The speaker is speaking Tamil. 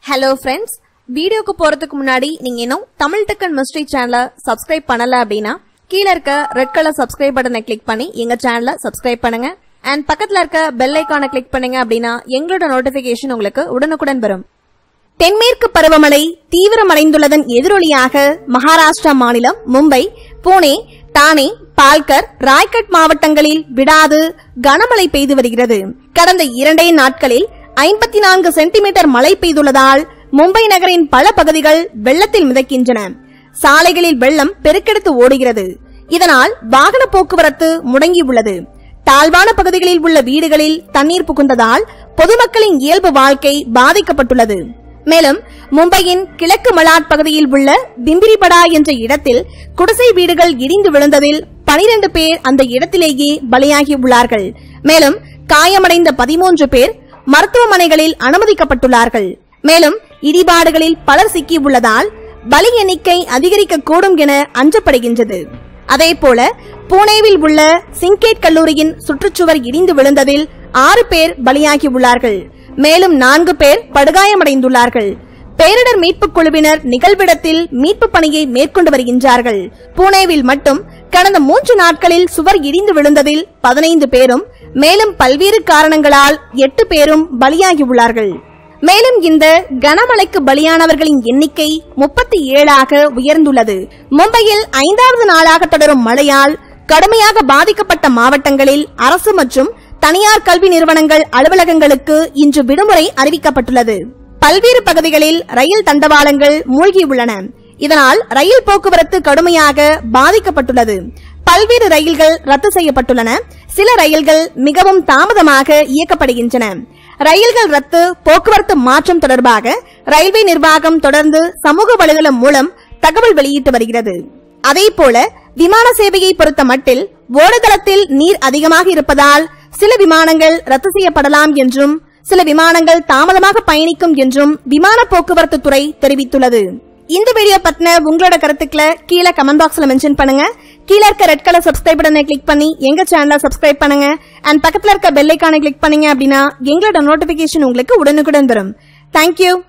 ஹலோ ஃப்ரெண்ட்ஸ் வீடியோக்கு போறதுக்கு முன்னாடி நீங்க இன்னும் தமிழ் டக்கன் மிஸ்ட்ரி சேனலை சப்ஸ்கிரைப் பண்ணல அப்படின்னா கீழே இருக்க ரெட் கலர் சப்ஸ்கிரைப் பட்டனை கிளிக் பண்ணி எங்க சேனலை சப்ஸ்கிரைப் பண்ணுங்க அண்ட் பக்கத்துல இருக்க பெல் ஐக்கானை கிளிக் பண்ணுங்க அப்படின்னா எங்களோட நோட்டிபிகேஷன் உங்களுக்கு உடனுக்குடன் வரும் தென்மேற்கு பருவமழை தீவிரமடைந்துள்ளதன் எதிரொலியாக மகாராஷ்டிரா மாநிலம் மும்பை புனே தானே பால்கர் ராய்கட் மாவட்டங்களில் விடாது கனமழை பெய்து வருகிறது கடந்த இரண்டே நாட்களில் ஐம்பத்தி நான்கு சென்டிமீட்டர் மழை பெய்துள்ளதால் மும்பை நகரின் பல பகுதிகள் வெள்ளத்தில் மிதக்கின்றன சாலைகளில் வெள்ளம் பெருக்கெடுத்து ஓடுகிறது இதனால் வாகன போக்குவரத்து முடங்கியுள்ளது தாழ்வான பகுதிகளில் உள்ள வீடுகளில் தண்ணீர் புகுந்ததால் பொதுமக்களின் இயல்பு வாழ்க்கை பாதிக்கப்பட்டுள்ளது மேலும் மும்பையின் கிழக்கு மலாட் பகுதியில் உள்ள பிம்பிரிபடா என்ற இடத்தில் குடிசை வீடுகள் இடிந்து விழுந்ததில் பனிரெண்டு பேர் அந்த இடத்திலேயே பலியாகியுள்ளார்கள் மேலும் காயமடைந்த பதிமூன்று பேர் மருத்துவமனைகளில் அனுமதிக்கப்பட்டுள்ளார்கள் மேலும் இடிபாடுகளில் பலர் சிக்கியுள்ளதால் பலி எண்ணிக்கை அதிகரிக்கக்கூடும் என அஞ்சப்படுகின்றது அதேபோல பூனேவில் உள்ள சிங்கேட் கல்லூரியின் சுற்றுச்சுவர் இடிந்து விழுந்ததில் ஆறு பேர் பலியாகியுள்ளார்கள் மேலும் நான்கு பேர் படுகாயமடைந்துள்ளார்கள் பேரிடர் மீட்புக் குழுவினர் நிகழ்விடத்தில் மீட்பு பணியை மேற்கொண்டு வருகின்றார்கள் பூனேவில் மட்டும் கடந்த மூன்று நாட்களில் சுவர் இடிந்து விழுந்ததில் பதினைந்து பேரும் மேலும் பல்வேறு காரணங்களால் எட்டு பேரும் பலியாகியுள்ளார்கள் மேலும் இந்த கனமழைக்கு பலியானவர்களின் எண்ணிக்கை முப்பத்தி ஏழாக உயர்ந்துள்ளது மும்பையில் ஐந்தாவது நாளாக தொடரும் மழையால் கடுமையாக பாதிக்கப்பட்ட மாவட்டங்களில் அரசு மற்றும் தனியார் கல்வி நிறுவனங்கள் அலுவலகங்களுக்கு இன்று விடுமுறை அறிவிக்கப்பட்டுள்ளது பல்வேறு பகுதிகளில் ரயில் தண்டவாளங்கள் மூழ்கியுள்ளன இதனால் ரயில் போக்குவரத்து கடுமையாக பாதிக்கப்பட்டுள்ளது பல்வேறு ரயில்கள் ரத்து செய்யப்பட்டுள்ளன சில ரயில்கள் மிகவும் தாமதமாக இயக்கப்படுகின்றன ரயில்கள் ரத்து போக்குவரத்து மாற்றம் தொடர்பாக ரயில்வே நிர்வாகம் தொடர்ந்து சமூக வலைதளம் மூலம் தகவல் வெளியிட்டு வருகிறது அதேபோல விமான சேவையை பொறுத்த மட்டில் ஓடுதளத்தில் நீர் அதிகமாக இருப்பதால் சில விமானங்கள் ரத்து செய்யப்படலாம் என்றும் சில விமானங்கள் தாமதமாக பயணிக்கும் என்றும் விமான போக்குவரத்து துறை தெரிவித்துள்ளது இந்த வீடியோ பத்தின உங்களோட கருத்துக்களை கீழே கமெண்ட் பாக்ஸ்ல மென்ஷன் பண்ணுங்க கீழே இருக்க ரெட் கலர் சப்ஸ்கிரைப் பட்டனை கிளிக் பண்ணி எங்க சேனலை சப்ஸ்கிரைப் பண்ணுங்க அண்ட் பக்கத்துல இருக்க பெல் ஐக்கானை கிளிக் பண்ணீங்க அப்படின்னா எங்களோட நோட்டிபிகேஷன் உங்களுக்கு உடனுக்குடன் வரும் தேங்க்யூ